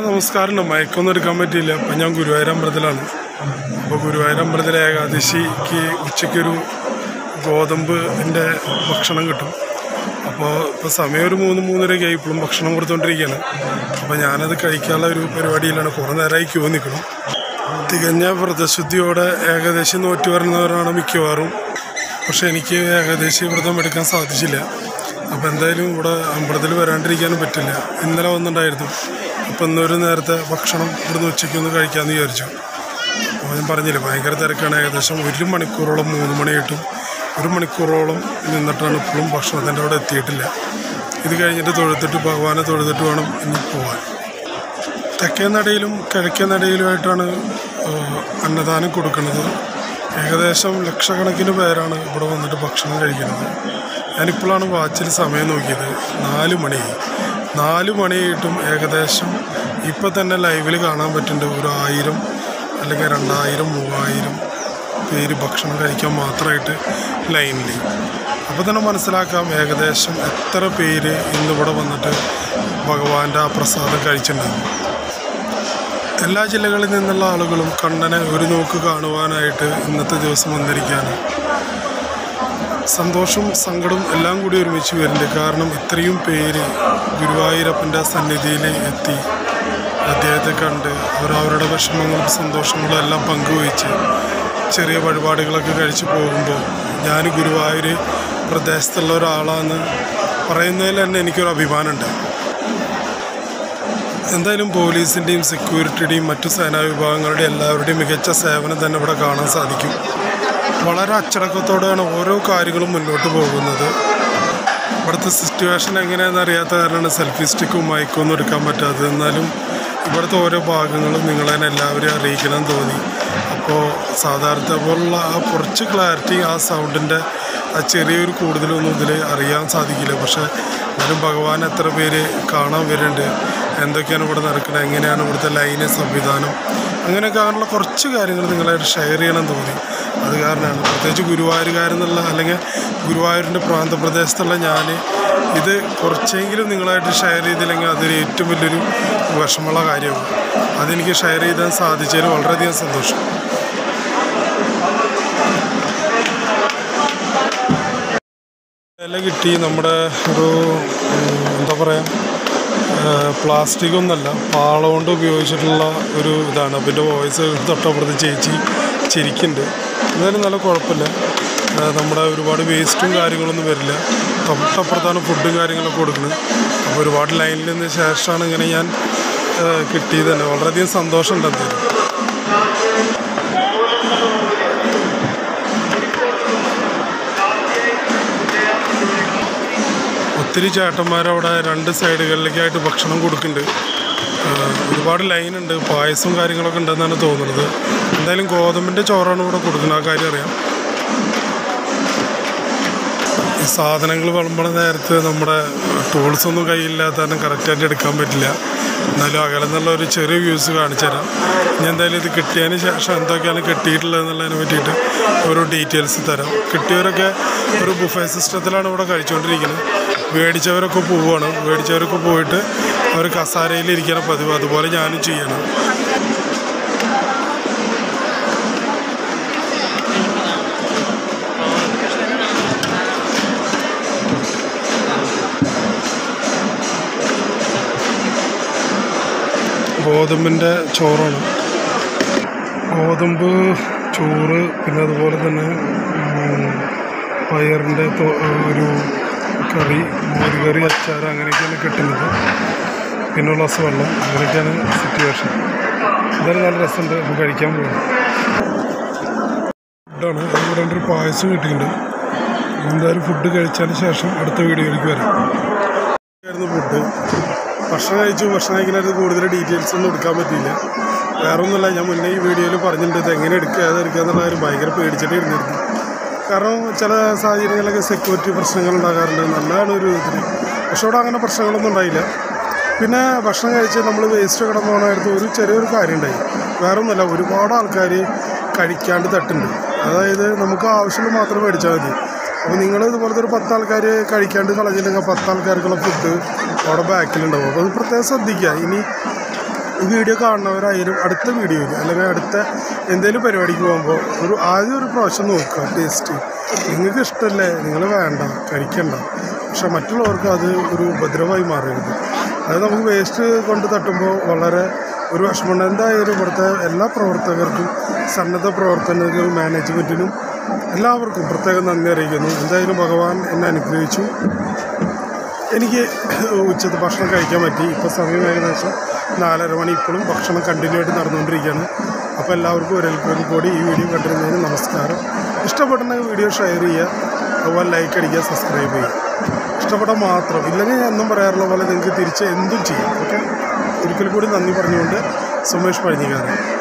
നമസ്കാരമുണ്ട് മയക്കൊന്നും എടുക്കാൻ പറ്റിയില്ല അപ്പം ഞാൻ ഗുരുവായൂർ അമ്പലത്തിലാണ് അപ്പോൾ ഗുരുവായൂർ അമ്പലത്തിലെ ഏകാദശിക്ക് ഉച്ചയ്ക്കൊരു ഗോതമ്പിൻ്റെ ഭക്ഷണം കിട്ടും അപ്പോൾ ഇപ്പോൾ സമയം ഒരു മൂന്ന് മൂന്നരയൊക്കെ ആയി ഇപ്പോഴും ഭക്ഷണം കൊടുത്തുകൊണ്ടിരിക്കുകയാണ് അപ്പോൾ ഞാനത് കഴിക്കാനുള്ള ഒരു പരിപാടിയിലാണ് കുറേ നേരമായി ക്യൂ നിൽക്കണം തികഞ്ഞ വ്രതശുദ്ധിയോടെ ഏകദേശം നോറ്റ് വരുന്നവരാണ് മിക്കവാറും പക്ഷെ എനിക്ക് ഏകദേശം വ്രതം എടുക്കാൻ സാധിച്ചില്ല അപ്പോൾ എന്തായാലും ഇവിടെ അമ്പലത്തിൽ വരാണ്ടിരിക്കാനും പറ്റില്ല ഇന്നലെ വന്നിട്ടുണ്ടായിരുന്നു അപ്പോൾ ഇന്നൊരു നേരത്തെ ഭക്ഷണം ഇവിടുന്ന് ഉച്ചയ്ക്ക് ഒന്ന് കഴിക്കാമെന്ന് വിചാരിച്ചു അപ്പോൾ ഞാൻ പറഞ്ഞില്ലേ ഭയങ്കര തിരക്കാണ് ഏകദേശം ഒരു മണിക്കൂറോളം മൂന്ന് മണിയായിട്ടും ഒരു മണിക്കൂറോളം നിന്നിട്ടാണ് ഇപ്പോഴും ഭക്ഷണത്തിൻ്റെ അവിടെ എത്തിയിട്ടില്ല ഇത് കഴിഞ്ഞിട്ട് തൊഴുത്തിട്ട് ഭഗവാനെ തൊഴുതിട്ട് വേണം ഇനി പോകാൻ തെക്കേ നടയിലും കിഴക്കേ നടയിലുമായിട്ടാണ് ഏഹ്, അന്നദാനം കൊടുക്കുന്നത് ഏകദേശം ലക്ഷക്കണക്കിന് പേരാണ് ഇവിടെ വന്നിട്ട് ഭക്ഷണം കഴിക്കുന്നത് ഞാനിപ്പോഴാണ് വാച്ചിൽ സമയം നോക്കിയത് നാല് മണിയായി നാല് മണിയായിട്ടും ഏകദേശം ഇപ്പം തന്നെ ലൈവിൽ കാണാൻ പറ്റുന്നുണ്ട് ഒരു ആയിരം അല്ലെങ്കിൽ രണ്ടായിരം മൂവായിരം പേര് ഭക്ഷണം കഴിക്കാൻ മാത്രമായിട്ട് ലൈനിൽ അപ്പോൾ തന്നെ മനസ്സിലാക്കാം ഏകദേശം എത്ര പേര് ഇന്നിവിടെ വന്നിട്ട് ഭഗവാന്റെ ആ പ്രസാദം കഴിച്ചിട്ടുണ്ടാകും എല്ലാ ജില്ലകളിൽ നിന്നുള്ള ആളുകളും കണ്ണനെ ഒരു നോക്ക് കാണുവാനായിട്ട് ഇന്നത്തെ ദിവസം വന്നിരിക്കുകയാണ് സന്തോഷവും സങ്കടവും എല്ലാം കൂടി ഒരുമിച്ച് വരുന്നുണ്ട് കാരണം ഇത്രയും പേര് ഗുരുവായൂരപ്പൻ്റെ സന്നിധിയിൽ എത്തി അദ്ദേഹത്തെ കണ്ട് അവർ അവരുടെ വിഷമങ്ങളും സന്തോഷങ്ങളും എല്ലാം പങ്കുവച്ച് ചെറിയ വഴിപാടുകളൊക്കെ കഴിച്ച് പോകുമ്പോൾ ഞാൻ ഗുരുവായൂർ പ്രദേശത്തുള്ള ഒരാളാണെന്ന് പറയുന്നതിൽ തന്നെ എനിക്കൊരു അഭിമാനമുണ്ട് എന്തായാലും പോലീസിൻ്റെയും സെക്യൂരിറ്റിയുടെയും മറ്റു സേനാ വിഭാഗങ്ങളുടെ എല്ലാവരുടെയും മികച്ച സേവനം തന്നെ ഇവിടെ കാണാൻ സാധിക്കും വളരെ അച്ചടക്കത്തോടെയാണ് ഓരോ കാര്യങ്ങളും മുന്നോട്ട് പോകുന്നത് ഇവിടുത്തെ സിറ്റുവേഷൻ എങ്ങനെയാണെന്ന് അറിയാത്ത കാരണമാണ് സെൽഫി സ്റ്റിക്കും മൈക്കും ഒന്നും എടുക്കാൻ പറ്റാത്തത് എന്നാലും ഇവിടുത്തെ ഓരോ ഭാഗങ്ങളും നിങ്ങളെ എല്ലാവരെയും അറിയിക്കണം തോന്നി അപ്പോൾ സാധാരണത്തെ പോലുള്ള ആ കുറച്ച് ക്ലാരിറ്റി ആ സൗണ്ടിൻ്റെ ആ ചെറിയൊരു കൂടുതലൊന്നും ഇതിൽ അറിയാൻ സാധിക്കില്ല പക്ഷേ എന്നാലും ഭഗവാൻ എത്ര പേര് കാണാൻ വരുന്നുണ്ട് എന്തൊക്കെയാണ് ഇവിടെ നടക്കുന്നത് എങ്ങനെയാണ് ഇവിടുത്തെ ലൈന് സംവിധാനം അങ്ങനെയൊക്കെ അങ്ങനെയുള്ള കുറച്ച് കാര്യങ്ങൾ നിങ്ങളായിട്ട് ഷെയർ ചെയ്യണം തോന്നി അത് കാരണമാണ് പ്രത്യേകിച്ച് ഗുരുവായൂരുകാരെന്നുള്ള അല്ലെങ്കിൽ ഗുരുവായൂരിൻ്റെ പ്രാന്തപ്രദേശത്തുള്ള ഞാൻ ഇത് കുറച്ചെങ്കിലും നിങ്ങളായിട്ട് ഷെയർ ചെയ്തില്ലെങ്കിൽ അതൊരു ഏറ്റവും വലിയൊരു വിഷമമുള്ള കാര്യമാണ് അതെനിക്ക് ഷെയർ ചെയ്താൻ സാധിച്ചതിൽ വളരെയധികം സന്തോഷം ഇല കിട്ടി നമ്മുടെ ഒരു ഉം, എന്താ പറയുക പ്ലാസ്റ്റിക് ഒന്നല്ല പാള കൊണ്ട് ഉപയോഗിച്ചിട്ടുള്ള ഒരു ഇതാണ് അപ്പോൾ എൻ്റെ വോയിസ് തൊട്ടപ്പുറത്ത് ചേച്ചി ചിരിക്കുന്നുണ്ട് എന്തായാലും നല്ല കുഴപ്പമില്ല ആ, നമ്മുടെ ഒരുപാട് വേസ്റ്റും കാര്യങ്ങളൊന്നും വരില്ല തൊട്ടപ്പുറത്താണ് ഫുഡും കാര്യങ്ങളൊക്കെ കൊടുക്കുന്നത് അപ്പോൾ ഒരുപാട് ലൈനിൽ നിന്ന് ശേഷമാണ് ഇങ്ങനെ ഞാൻ ആ, കിട്ടിയത് തന്നെ വളരെയധികം സന്തോഷമുണ്ട് എന്തായാലും ഒത്തിരി ചേട്ടന്മാരവിടെ രണ്ട് സൈഡുകളിലേക്കായിട്ട് ഭക്ഷണം കൊടുക്കുന്നുണ്ട് ആഹ് ഒരുപാട് ലൈനുണ്ട് പായസവും കാര്യങ്ങളൊക്കെ ഉണ്ടെന്നാണ് തോന്നുന്നത് എന്തായാലും ഗോതമ്പിൻ്റെ ചോറാണ് ഇവിടെ കൊടുക്കുന്നത് ആ കാര്യം അറിയാം ഈ സാധനങ്ങൾ വിളമ്പണ നേരത്ത് നമ്മുടെ ടൂൾസ് ഒന്നും കയ്യിലില്ലാത്ത കാരണം കറക്റ്റായിട്ട് എടുക്കാൻ പറ്റില്ല എന്നാലും അകലെ നിന്നുള്ള ഒരു ചെറിയ വ്യൂസ് കാണിച്ചു തരാം ഇനി എന്തായാലും ഇത് കിട്ടിയതിന് ശേഷം എന്തൊക്കെയാണ് കിട്ടിയിട്ടുള്ളത് എന്നുള്ളതിനെ പറ്റിയിട്ട് ഓരോ ഡീറ്റെയിൽസ് തരാം കിട്ടിയവരൊക്കെ ഒരു ബുഫേ സിസ്റ്റത്തിലാണ് ഇവിടെ കഴിച്ചുകൊണ്ടിരിക്കുന്നത് മേടിച്ചവരൊക്കെ പോവുകയാണ് മേടിച്ചവരൊക്കെ പോയിട്ട് അവർ കസാരയിൽ ഇരിക്കണം പതിവ് അതുപോലെ ഞാനും ചെയ്യണം ഗോതമ്പിൻ്റെ ചോറാണ് ഗോതമ്പ് ചോറ് പിന്നെ അതുപോലെ തന്നെ ഉം, പയറിൻ്റെ തൊ- ഒരു കറി മോരുകറി അച്ചാർ അങ്ങനെയൊക്കെയാണ് കിട്ടുന്നത് പിന്നെ ഒരു ഗ്ലാസ് വെള്ളം അങ്ങനെയൊക്കെയാണ് സിറ്റുവേഷൻ എന്തായാലും നല്ല രസമുണ്ട് അപ്പോൾ കഴിക്കാൻ പോകും ഫുഡാണ് ഇവിടെ ഒരു പായസം കിട്ടിയിട്ടുണ്ട് എന്തായാലും ഫുഡ് കഴിച്ചതിന് ശേഷം അടുത്ത വീഡിയോയിലേക്ക് വരാം ആയിരുന്നു ഫുഡ് ഭക്ഷണം കഴിച്ചു ഭക്ഷണം കഴിക്കുന്നതിന് കൂടുതൽ ഡീറ്റെയിൽസ് ഒന്നും എടുക്കാൻ പറ്റിയില്ല വേറെ ഒന്നുമില്ല ഞാൻ മുന്നേ ഈ വീഡിയോയിൽ പറഞ്ഞിട്ടുണ്ട് ഇത് എങ്ങനെ എടുക്കുക ഏതെടുക്കുക എന്നുള്ള കാര്യം ഭയങ്കര പേടിച്ചിട്ട് ഇരുന്നിരുന്നു കാരണം ചില സാഹചര്യങ്ങളിലൊക്കെ സെക്യൂരിറ്റി പ്രശ്നങ്ങൾ ഉണ്ടാകാറുണ്ട് നല്ലതാണ് ഒരു ഇതിന് പക്ഷെ ഇവിടെ അങ്ങനെ പ്രശ്നങ്ങളൊന്നും ഉണ്ടായില്ല പിന്നെ ഭക്ഷണം കഴിച്ച് നമ്മൾ വേസ്റ്റ് കിടന്നു പോകണമായിരുന്നു ഒരു ചെറിയൊരു കാര്യം ഉണ്ടായി വേറെ ഒന്നുമല്ല ഒരുപാട് ആൾക്കാർ കഴിക്കാണ്ട് തട്ടുണ്ട് അതായത് നമുക്ക് ആവശ്യമുള്ള മാത്രം മേടിച്ചാൽ മതി അപ്പോൾ നിങ്ങൾ ഇതുപോലത്തെ ഒരു പത്ത് ആൾക്കാർ കഴിക്കാണ്ട് കളഞ്ഞിട്ടുണ്ടെങ്കിൽ പത്ത് ആൾക്കാർക്കുള്ള ഫുഡ് അവിടെ ബാക്കിലുണ്ടാവും അപ്പോൾ അത് പ്രത്യേകം ശ്രദ്ധിക്കുക ഇനി ഈ വീഡിയോ കാണുന്നവരായാലും അടുത്ത വീഡിയോയിൽ അല്ലെങ്കിൽ അടുത്ത എന്തെങ്കിലും പരിപാടിക്ക് പോകുമ്പോൾ ഒരു ആദ്യം ഒരു പ്രാവശ്യം നോക്കുക ടേസ്റ്റ് നിങ്ങൾക്ക് ഇഷ്ടമല്ലേ നിങ്ങൾ വേണ്ട കഴിക്കണ്ട പക്ഷെ മറ്റുള്ളവർക്ക് അത് ഒരു ഉപദ്രവമായി മാറരുത് അത് നമുക്ക് വേസ്റ്റ് കൊണ്ട് തട്ടുമ്പോൾ വളരെ ഒരു വിഷമമുണ്ട് എന്തായാലും ഇവിടുത്തെ എല്ലാ പ്രവർത്തകർക്കും സന്നദ്ധ പ്രവർത്തനത്തിനും മാനേജ്മെൻറ്റിനും എല്ലാവർക്കും പ്രത്യേകം നന്ദി അറിയിക്കുന്നു എന്തായാലും ഭഗവാൻ എന്നെ അനുഗ്രഹിച്ചു എനിക്ക് ഉച്ചത്തെ ഭക്ഷണം കഴിക്കാൻ പറ്റി ഇപ്പോൾ സമയം ഏകദേശം നാലര മണി ഇപ്പോഴും ഭക്ഷണം കണ്ടിന്യൂ ആയിട്ട് നടന്നുകൊണ്ടിരിക്കുകയാണ് അപ്പോൾ എല്ലാവർക്കും ഒരിക്കൽ കൂടി ഈ വീഡിയോ കണ്ടിരുന്നതിന് നമസ്കാരം ഇഷ്ടപ്പെട്ടുണ്ടെങ്കിൽ വീഡിയോ ഷെയർ ചെയ്യുക അതുപോലെ ലൈക്ക് അടിക്കുക സബ്സ്ക്രൈബ് ചെയ്യുക ഇഷ്ടപ്പെട്ടാൽ മാത്രം ഇല്ലെങ്കിൽ ഞാൻ എന്നും പറയാറുള്ള പോലെ നിങ്ങൾക്ക് തിരിച്ച് എന്തും ചെയ്യാം ഓക്കെ ഒരിക്കൽ കൂടി നന്ദി പറഞ്ഞുകൊണ്ട് സുമേഷ് പഴഞ്ഞിക്കാരൻ